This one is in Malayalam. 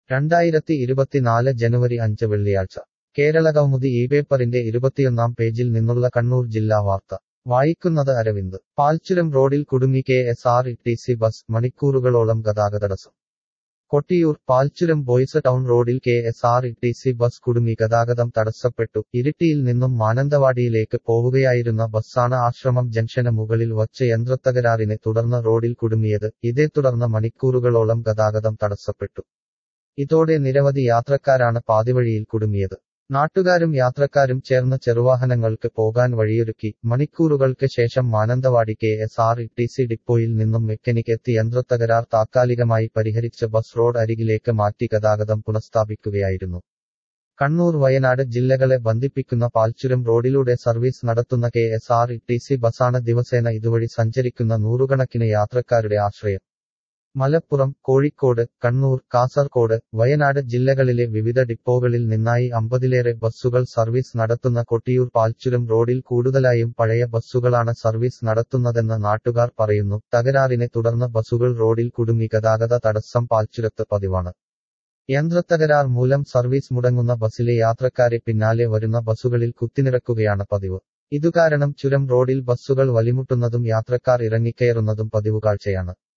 രണ്ടായിരത്തി ഇരുപത്തിനാല് ജനുവരി അഞ്ച് വെള്ളിയാഴ്ച കേരളകൗമുദി ഈ പേപ്പറിന്റെ ഇരുപത്തിയൊന്നാം പേജിൽ നിന്നുള്ള കണ്ണൂർ ജില്ലാ വാർത്ത വായിക്കുന്നത് അരവിന്ദ് പാൽച്ചുരം റോഡിൽ കുടുങ്ങി K S R T C bus മണിക്കൂറുകളോളം ഗതാഗതടസ്സം കൊട്ടിയൂർ പാൽച്ചുരം ബോയ്സ് ടൗൺ റോഡിൽ K S R T C bus കുടുങ്ങി ഗതാഗതം തടസ്സപ്പെട്ടു ഇരിട്ടിയിൽ നിന്നും മാനന്തവാടിയിലേക്ക് പോവുകയായിരുന്ന ബസ്സാണ് ആശ്രമം ജംഗ്ഷന് മുകളിൽ വച്ച് യന്ത്രത്തകരാറിനെ തുടർന്ന് റോഡിൽ കുടുങ്ങിയത് ഇതേ തുടർന്ന് മണിക്കൂറുകളോളം ഗതാഗതം തടസ്സപ്പെട്ടു ഇതോടെ നിരവധി യാത്രക്കാരാണ് പാതിവഴിയിൽ കുടുങ്ങിയത് നാട്ടുകാരും യാത്രക്കാരും ചേർന്ന് ചെറുവാഹനങ്ങൾക്ക് പോകാൻ വഴിയൊരുക്കി മണിക്കൂറുകൾക്ക് ശേഷം Mananthavady K S R T C ഡിപ്പോയിൽ നിന്നും മെക്കാനിക് എത്തി യന്ത്രത്തകരാർ താത്കാലികമായി പരിഹരിച്ച് ബസ് റോഡ് അരികിലേക്ക് മാറ്റി ഗതാഗതം പുനഃസ്ഥാപിക്കുകയായിരുന്നു കണ്ണൂർ വയനാട് ജില്ലകളെ ബന്ധിപ്പിക്കുന്ന പാൽച്ചുരം റോഡിലൂടെ സർവീസ് നടത്തുന്ന K S R T C ബസ്സാണ് ദിവസേന ഇതുവഴി സഞ്ചരിക്കുന്ന നൂറുകണക്കിന് യാത്രക്കാരുടെ ആശ്രയം മലപ്പുറം കോഴിക്കോട് കണ്ണൂർ കാസർകോട് വയനാട് ജില്ലകളിലെ വിവിധ ഡിപ്പോകളിൽ നിന്നായി അമ്പതിലേറെ ബസ്സുകൾ സർവീസ് നടത്തുന്ന കൊട്ടിയൂർ പാൽച്ചുരം റോഡിൽ കൂടുതലായും പഴയ ബസ്സുകളാണ് സർവീസ് നടത്തുന്നതെന്ന് നാട്ടുകാർ പറയുന്നു തകരാറിനെ തുടർന്ന് ബസ്സുകൾ റോഡിൽ കുടുങ്ങി ഗതാഗത തടസ്സം പാൽച്ചുരത്ത് പതിവാണ് യന്ത്രത്തകരാർ മൂലം സർവീസ് മുടങ്ങുന്ന ബസ്സിലെ യാത്രക്കാരെ പിന്നാലെ വരുന്ന ബസ്സുകളിൽ കുത്തിനിറക്കുകയാണ് പതിവ് ഇതുകാരണം ചുരം റോഡിൽ ബസ്സുകൾ വലിമുട്ടുന്നതും യാത്രക്കാർ ഇറങ്ങിക്കയറുന്നതും പതിവ് കാഴ്ചയാണ്